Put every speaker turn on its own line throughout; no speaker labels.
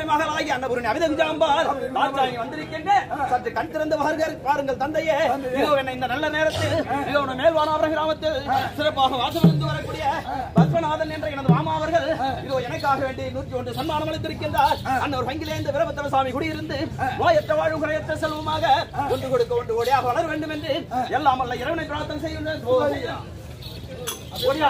மகளாகி அன்னபுரணி அமித விஜாம்பால் தாத்தாங்கி வந்திருக்கின்ற சற்று கண் திறந்து பாருங்கள் பாருங்கள் தந்தையே இதோ என்னை இந்த நல்ல நேரத்தில் இதோ உன மேல்வானாபுரம் கிராமத்தில் சிறப்பாக வாசமிருந்து வரக்கூடிய பத்மநாதன் என்ற எனது மாமா அவர்கள் இதோ எனக்காக வேண்டி நூற்றி ஒன்று சன்மானம் அளித்திருக்கின்றார் அன்னவர் வங்கிலே இந்த வீரபத்திர சுவாமி குடியிருந்து நோயற்ற வாழும் குறையற்ற செல்வமாக ஒன்று கொடுக்க ஒன்று ஓடியாக வளர வேண்டும் என்று எல்லாம் அல்ல இறைவனை பிரார்த்தனை செய்கின்றேன் ஓ, ஐயா. ஓடியா.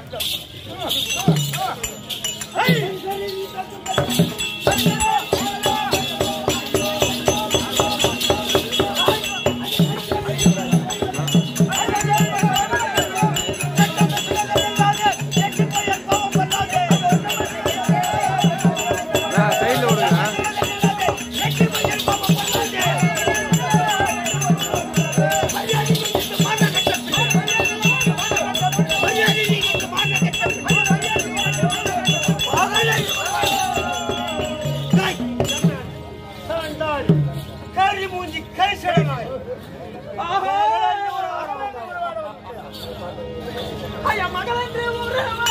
சைடுல விடுங்க
கறி மூஞ்சி கறி சடனாய்
ஆஹா. ஐயா மகளென்று உறவாட.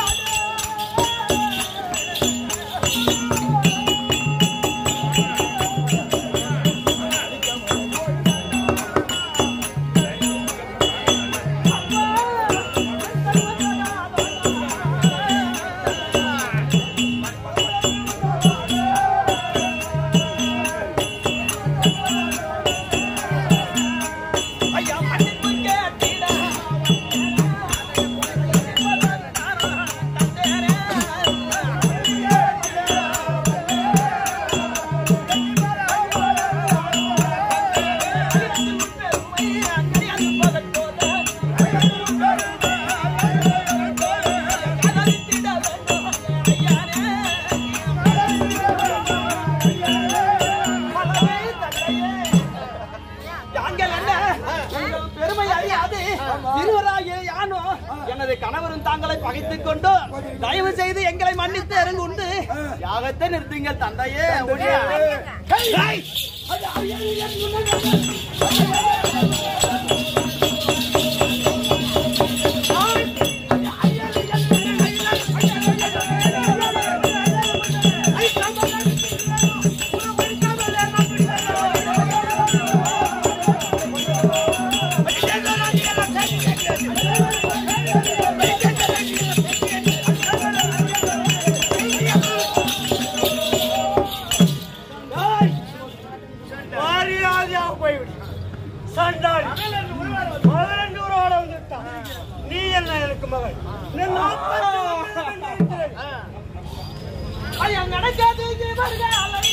ஐயா மண்ணின் கேட்டிட யாங்கள் என்ன உங்கள் பெருமை அறியாது இருவராகிய யானோ எனது கணவரும் தாங்களை பகைத்துக் கொண்டு தயவு செய்து எங்களை மன்னித்து இறங்குண்டு யாகத்தை நிறுத்துங்கள் தந்தையே ஒழிய. ஹேய்!
மரியாதையா போய்விடு சண்டாளி மகன் ஊரோட வந்துட்டான் நீ என்ன எனக்கு மகன் நீ நாற்பத்தி ஒன்பது இருக்கிறேன்.
ஐயா நடக்காது இவர்களை.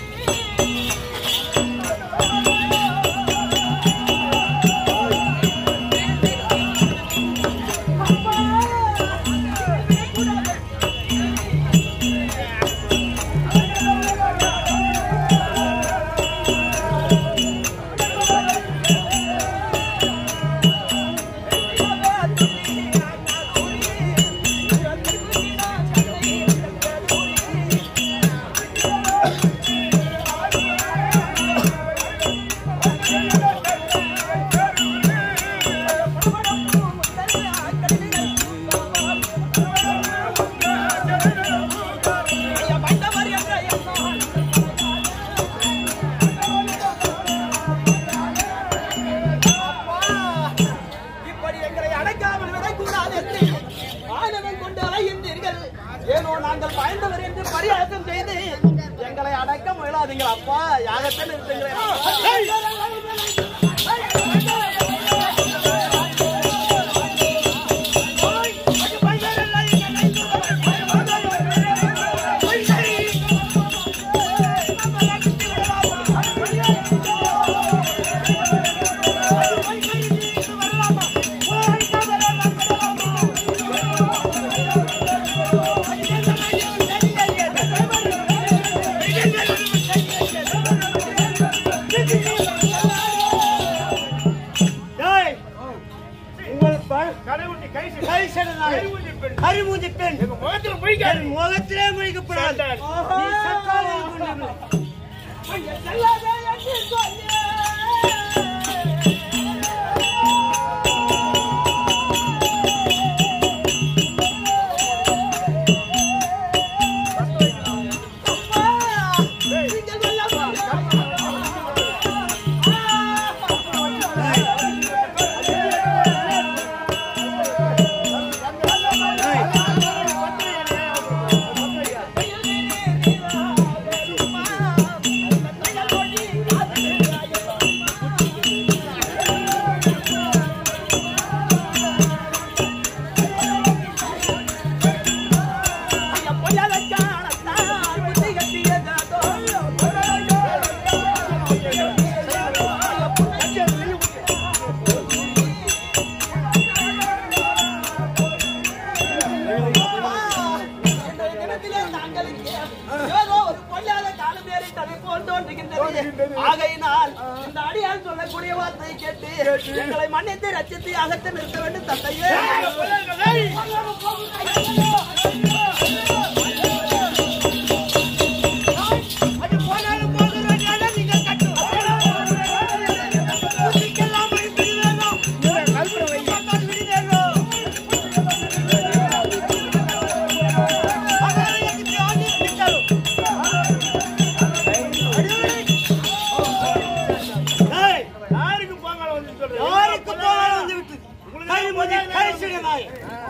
ஐயா பண்டவர் என்ற எண்ணம். இப்படி எங்களை அடைக்காமல் விடக்கூடாது என்று ஆணவம் கொண்டு அலைகின்றீர்கள் ஏனோ நாங்கள் பயந்தவர் என்று பரியாசம் செய்து எங்களை அடக்க முயலாதீங்கள் அப்பா யாகத்தில் நிறுத்துங்களேன்
Thank you.
நீங்கள் வல்லவா ஆகையினால் இந்த அடியால் சொல்லக்கூடிய வார்த்தை கேட்டு எங்களை மன்னித்து ரச்சித்து அகற்ற நிறுத்த வேண்டும் தந்தையே
அது போனாலும் போகுது வேண்டியதா நீங்க கட்டு புத்திக்கெல்லாம் போய் விடுவேணும் பார்த்தால் விடுவேணும் அதாவது எனக்கு ஆதி விட்டாலும்
ஏய், யாருக்கு போங்கால வந்து சொல்ற?
யாருக்கு போனாலும் வந்து விட்டு கை முதி கை சிறு நாய்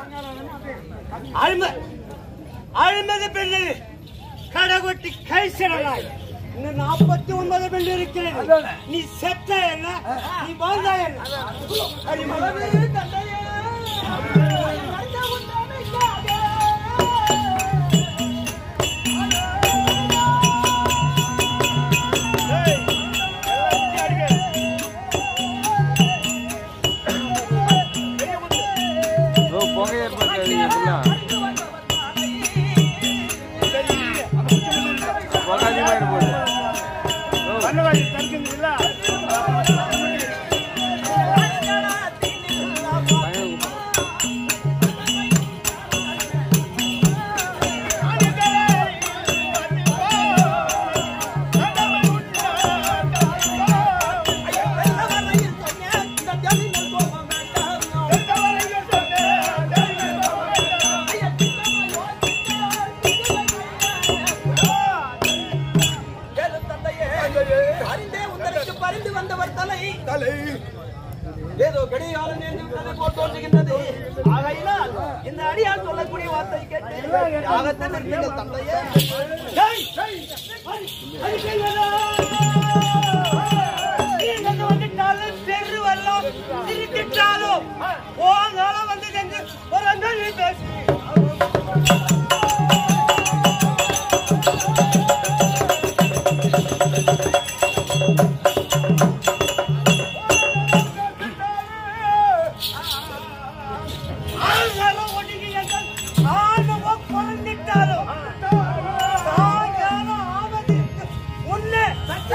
அழும அழுமதி பெண்ணு கடகொட்டி கை சிறு நாய் இன்னும் நாற்பத்தி ஒன்பது பெண் இருக்கிறது நீ செத்த என்ன நீ வாழ்ந்தா என்ன அடிமகனே.
ஏய், எல்லாத்தையும் அடிக்க. பண்ணவாடி தடுக்குதுல்ல?
அறிந்தே உந்தருக்கு பறிந்து வந்தவர் தலை ஏதோ கடிகாலம் நேர்ந்து விட்டதை போல் தோன்றுகின்றது ஆகையினால் இந்த அடியால் சொல்லக்கூடிய வார்த்தை கேட்டு யாகத்தை நிறுத்துங்கள் தந்தையே
டேய், அடி, அடிக்கலைடா. நீங்க வந்து வந்துட்டாலும் தெரு வரலாம் திருத்திட்டாலும் போனாலும் வந்து சென்று ஒரு அங்க நீ பேசு ஆனாலும் ஒடுங்கியங்கள் ஆணவோ குறைந்திட்டாலும் சாயங்காலம் ஆவதற்கு முன்னே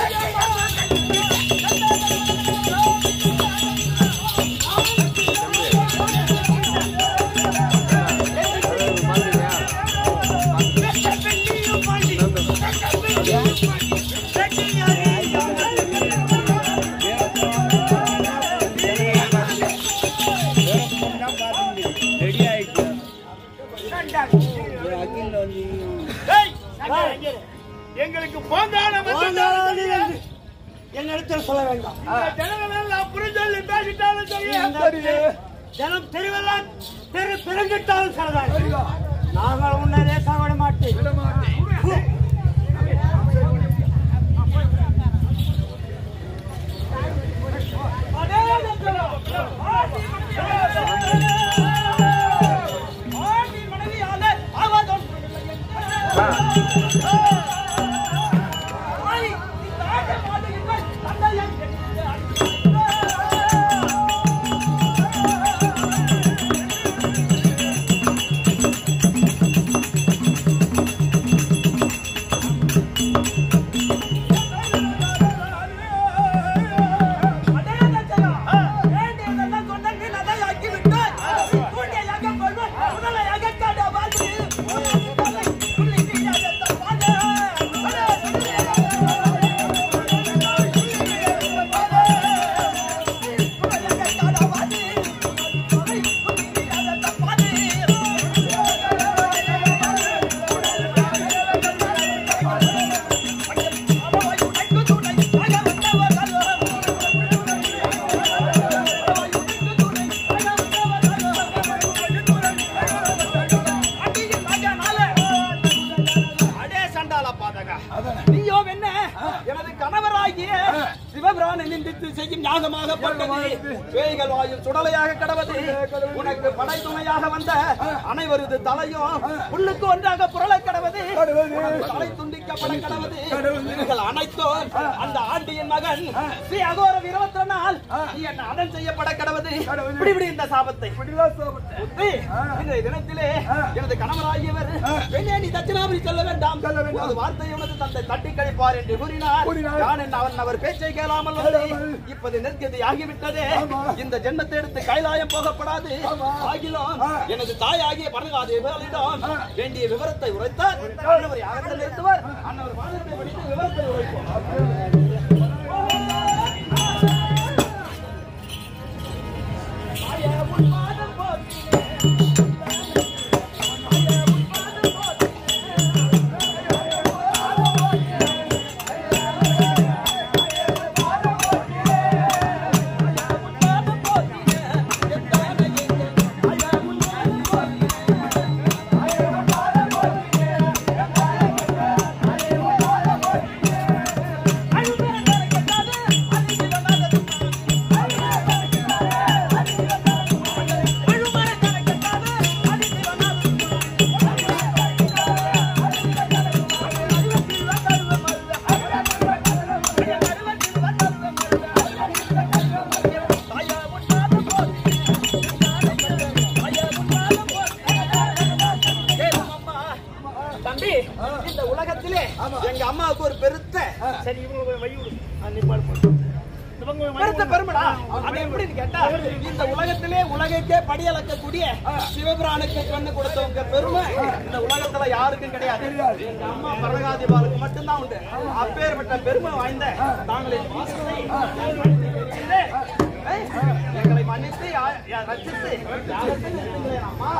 ஏய், இங்க இரு. எங்களுக்கு போங்கால வந்து
என்னிடத்தில் சொல்ல வேண்டாம்
இந்த ஜனங்களெல்லாம் புரிஞ்சொல்லி பேசிட்டாலும் சரி
ஜனம் தெருவெல்லாம் தெரு பிறந்துட்டாலும் சரிதான் நாங்கள் உன்னை லேசா விட மாட்டேன்
ஆண்டி மனைவியால ஆவாதம் ஆய், இந்த ஆட்டை மாடுகின்ற தந்தையை
ஆ
சிவனாகிய சிவபிரானை நிந்தித்து செய்யும் யாகமாகப்பட்டது பேய்கள் வாயில் சுடலையாக கடவது உனக்கு படை துணையாக வந்த அனைவரது தலையும் புல்லுக்கு ஒன்றாக புரள கடவது உனது தலை துண்டிக்கப்பட கடவது இவர்கள் அனைத்தும் அந்த ஆண்டியின் மகன் ஸ்ரீ அகோர வீரவத்திரனால் நீ என்ன அடன் செய்யப்பட கடவது இப்படி இப்படி இந்த சாபத்தை புத்தி, இன்றைய தினத்திலே எனது கணவராகியவர் பெண்ணே நீ தட்சிணாபுரி செல்ல வேண்டாம் ஒரு வார்த்தை உனது தந்தை தட்டி கழிப்பார் என்று கூறினார் நான் என்ன அவன் அவர் பேச்சை கேளாமல் வந்து இப்போது நெருக்கதி ஆகிவிட்டது இந்த ஜென்மத்தை எடுத்து கைலாயம் போகப்படாது ஆகிலும் எனது தாயாகிய பரகாதேவர்களிடம் வேண்டிய விவரத்தை உரைத்தார் அன்னவர் யாகத்தில் நிறுத்துவார் அன்னவர் வாதத்தை படித்து விவரத்தை உரைப்போம் தம்பி இந்த உலகத்திலே எங்க அம்மாவுக்கு ஒரு பெருத்த
சரி இவங்க வை விடு ஆ, நீ பாடு பாடு இவங்க வை
பெருத்த பெருமடா அது எப்படின்னு கேட்டா இந்த உலகத்திலே உலகைக்கே படியளக்கக்கூடிய சிவபிரானுக்கு கண்ணு கொடுத்தவங்க பெருமை இந்த உலகத்துல யாருக்கும் கிடையாது எங்க அம்மா பரகாதிபாலுக்கு மட்டும்தான் உண்டு அப்பேற்பட்ட பெருமை வாய்ந்த தாங்களின் பாசத்தை ஏய், எங்களை மன்னித்து யா- யா- ரட்சித்து யாகத்தில் நிறுத்துங்களேன் அம்மா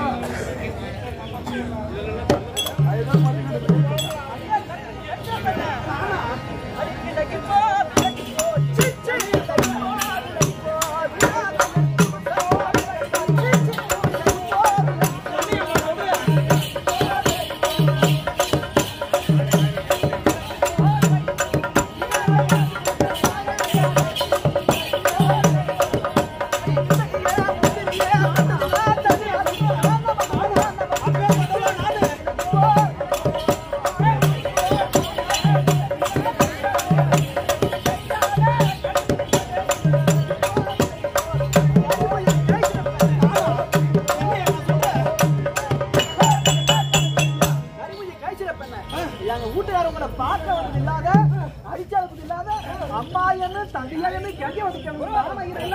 எங்க வீட்டுக்காரவங்களை பார்க்க வந்தது இல்லாத அடிச்சது இல்லாத அம்மா என்ன தந்தையா என்ன கெட்டி வச்சுக்கணும் நாம இல்ல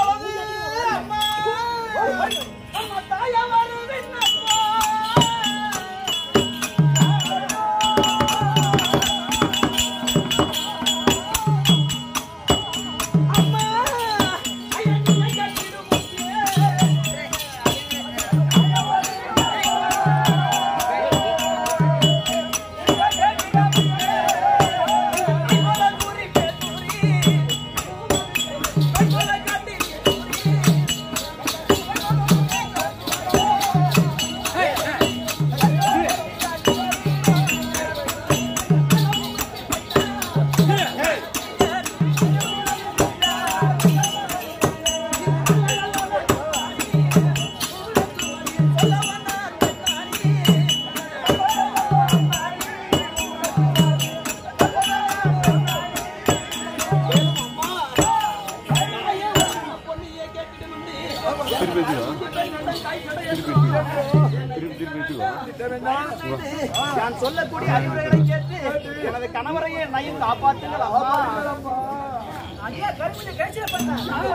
நான் சொல்லக்கூடிய அறிவுரைகளை கேட்டு எனது கணவரையே நயம் காப்பாற்றுங்கள் அம்மா
ஐயா கருமணி கழிச்சிட பண்ண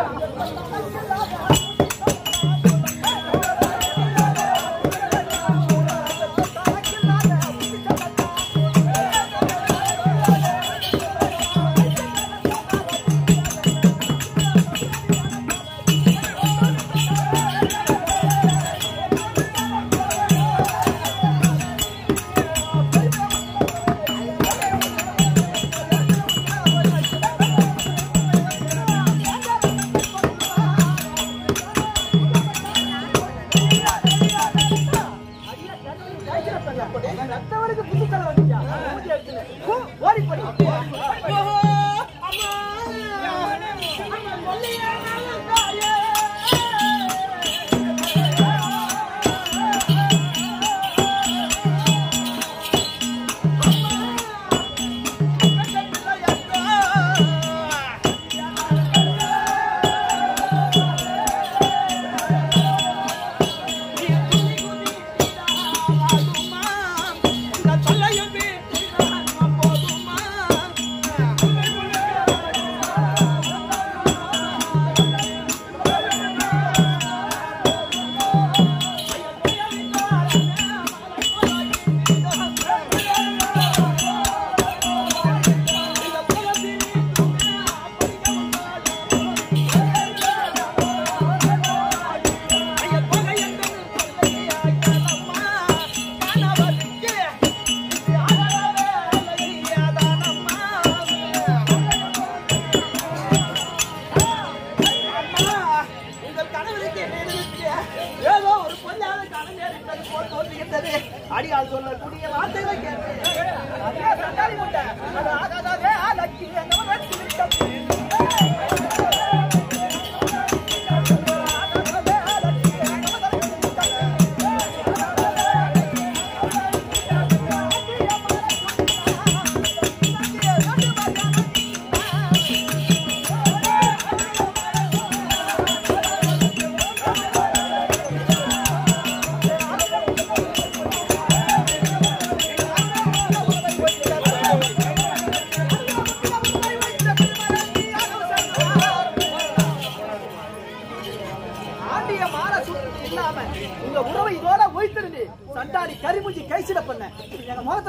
ரத்தவனுக்கு புதுத்தலை வந்துச்சா மூஞ்சி எடுத்துல. போ, ஓடி போடி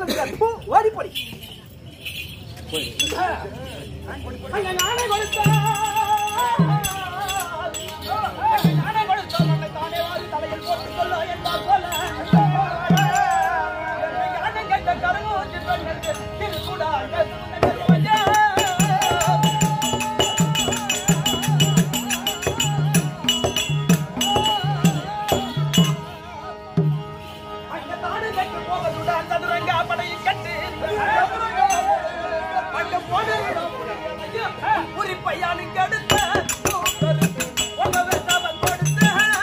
அங்க போ, ஓடி போடி
அங்க நானே கொடுத்தேன். அங்க நானே கொடுத்தேன். உன்னை தானே வாரி தலையில் போட்டுக் கொள்ள என்றால் போல. என்னை யானை கேட்ட கருங்கூச்சி பெண்ணுக்கு திருக்குடாக சுமந்தவனே. அங்க தானே கேட்டு போவதுடன் சதுரங்க படையை கட்டு அங்க போனதுடன் குறிப்பையானுக்கு அடுத்த உணவு தவன் கொடுத்த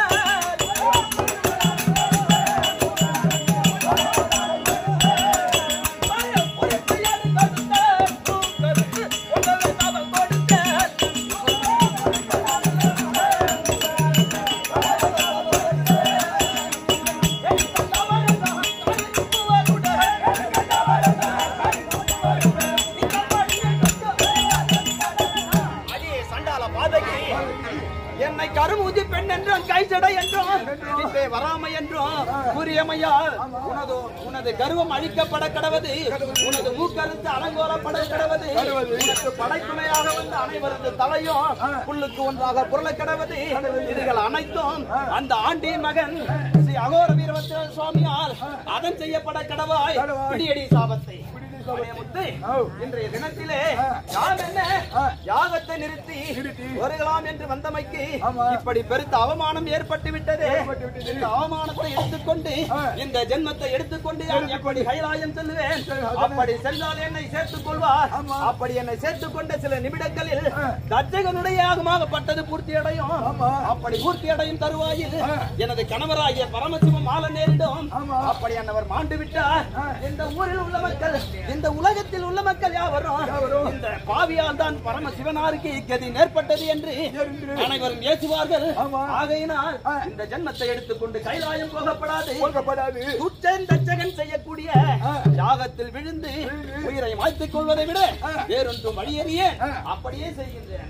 அடி சண்டால பாதகி என்னை கருமுதி பெண் என்றும் கைச்சடை என்றும் பின்பே வராமை என்றும் கூறியமையால் உனது உனது கர்வம் அழிக்கப்பட கடவது உனது மூக்கறுத்து அலங்கோலப்பட கடவது உனக்கு படைத்துணையாக வந்த அனைவரது தலையும் புல்லுக்கு ஒன்றாக புரள கடவது இதுகள் அனைத்தும் அந்த ஆண்டியின் மகன் ஸ்ரீ அகோர வீரவத்திர சுவாமியால் அதன் செய்யப்பட கடவாய் பிடியடி சாபத்தை முத்து, இன்றைய தினத்திலே யாம் என்ன யாகத்தை நிறுத்தி வருகலாம் என்று வந்தமைக்கு இப்படி பெருத்த அவமானம் ஏற்பட்டு விட்டது இந்த அவமானத்தை எடுத்துக்கொண்டு இந்த ஜென்மத்தை எடுத்துக்கொண்டு நான் எப்படி கைலாயம் செல்லுவேன் அப்படி சென்றால் என்னை சேர்த்துக் கொள்வார் அப்படி என்னை சேர்த்துக் கொண்ட சில நிமிடங்களில் தச்சகனுடைய யாகமாகப்பட்டது பூர்த்தி அடையும் அப்படி பூர்த்தி அடையும் தருவாயில் எனது கணவராகிய பரமசிவம் ஆள நேரிடும் அப்படி அன்னவர் மாண்டு விட்டார் இந்த ஊரில் உள்ள மக்கள் இந்த உலகத்தில் உள்ள மக்கள் யாவரும் இந்த பாவியால் தான் பரமசிவனாருக்கு இக்கதி நேர்பட்டது என்று அனைவரும் ஏசுவார்கள் ஆகையினால் இந்த ஜென்மத்தை எடுத்துக்கொண்டு கைலாயம் போகப்படாது
போகப்படாது
துச்சன் தச்சகன் செய்யக்கூடிய யாகத்தில் விழுந்து உயிரை மாய்த்துக் கொள்வதை விட வேறொன்றும் வழியறிய அப்படியே செய்கின்றேன்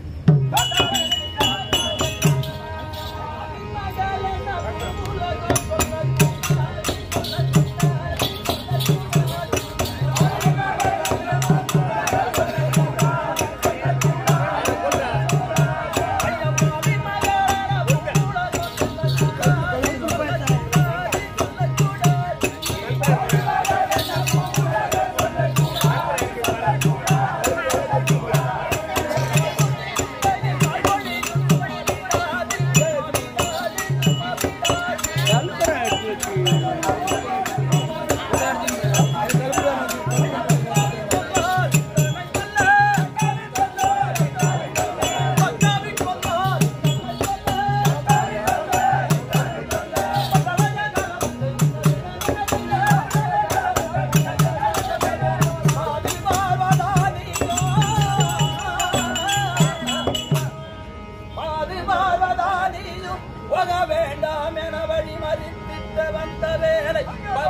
போக வேண்டாம் என வழி மறித்திட்ட வந்த வேலை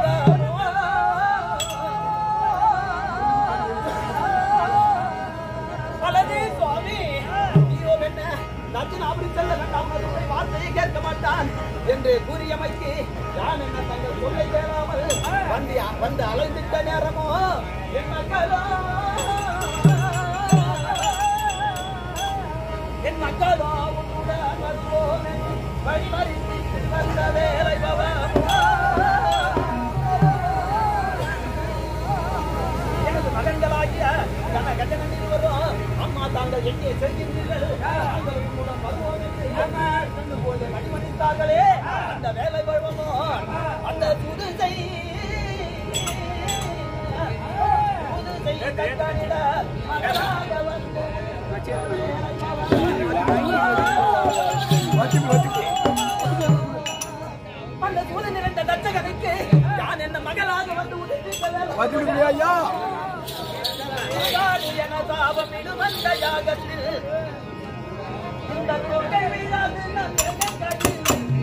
பலதே சுவாமி ஐயோ என்ன நச்சின் அப்படி செல்ல வேண்டாம் அவருடைய வார்த்தையை கேட்க மாட்டான் என்று கூறியமைக்கு யான் என்ன தங்கள் சொல்லை கேளாமல் வந்து வந்து அலைந்திட்ட நேரமோ என் மக்களோ என் மக்களோ உன்னுடன் வருவோம் என்று வழிமறித்து வந்த வேலை எனது மகன்களாகிய கனகஜனன் இருவரும் அம்மா தாங்கள் எங்கே செல்கின்றீர்கள் தாங்கள் உன்னுடன் வருவோம் என்று சென்று போய் வழிமறித்தார்களே அந்த வேலை வருவமோ அந்த புதுசை புதுசை கண்காணிட மகனாக வந்து அந்த சூழல் நிறைந்த தச்சகனுக்கு நான் என்ன மகளாக வந்து உதவிக்க வேண்டும்
வந்துடுங்க ஐயா
யாரு என சாபமிடும் அந்த யாகத்தில் இந்த தொகை விழாது நம் எண்ணங்களில்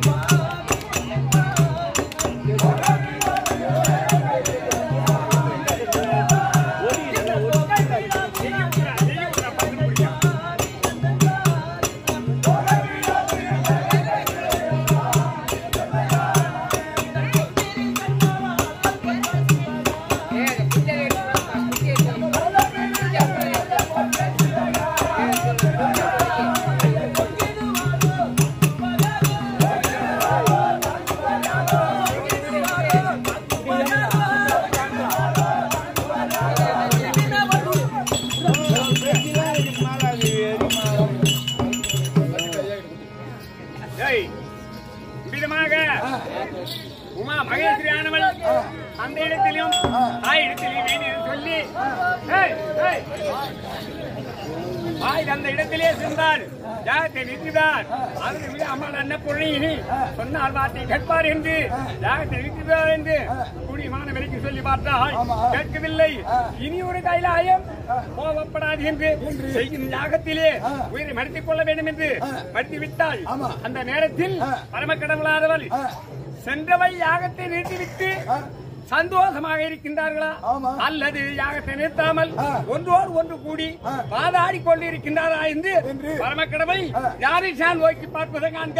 ஆய் அந்த இடத்திலே சென்றால் யாகத்தை நிறுத்தினார் அதனை விட அம்மா அன்ன பொருளினி சொன்னால் வார்த்தை கேட்பார் என்று யாகத்தை நிறுத்தினார் என்று குடிமான வரைக்கும் சொல்லி பார்த்தால் கேட்கவில்லை இனி ஒரு கைலாயம் கோபப்படாது என்று செய்யும் யாகத்திலே உயிரை மடித்துக் கொள்ள வேண்டும் என்று மடித்து விட்டால் அந்த நேரத்தில் பரமக்கடவுளாதவள் சென்றவள் யாகத்தை நிறுத்திவிட்டு சந்தோஷமாக இருக்கின்றார்களா அல்லது யாகத்தை நிறுத்தாமல் ஒன்றோடு ஒன்று கூடி வாதாடி கொண்டு இருக்கின்றாரா என்று பரமக்கடவை யாரை சான் நோக்கி பார்ப்பதை காண்க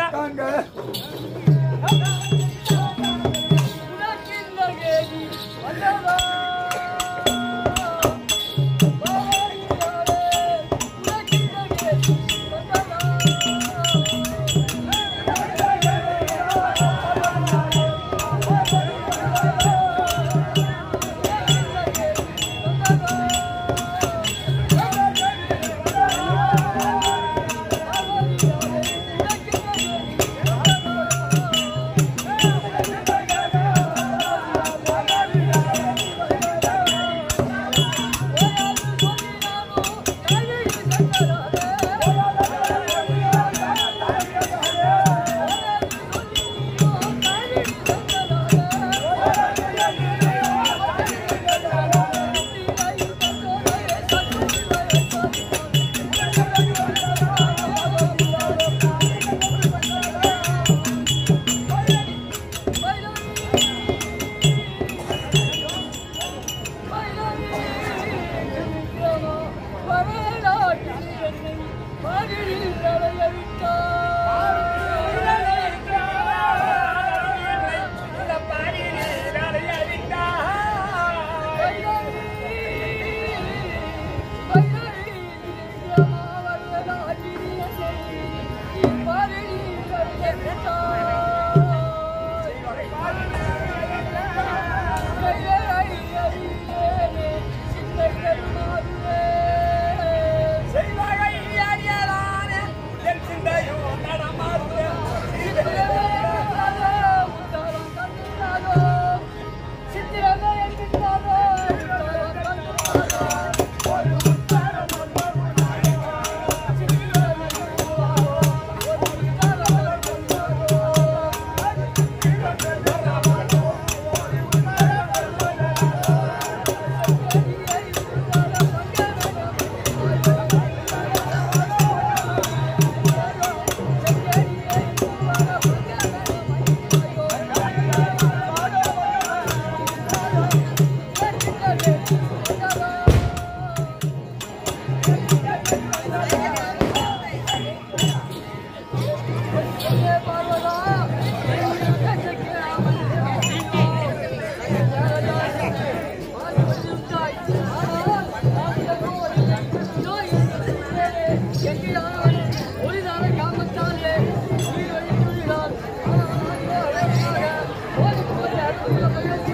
ஒரு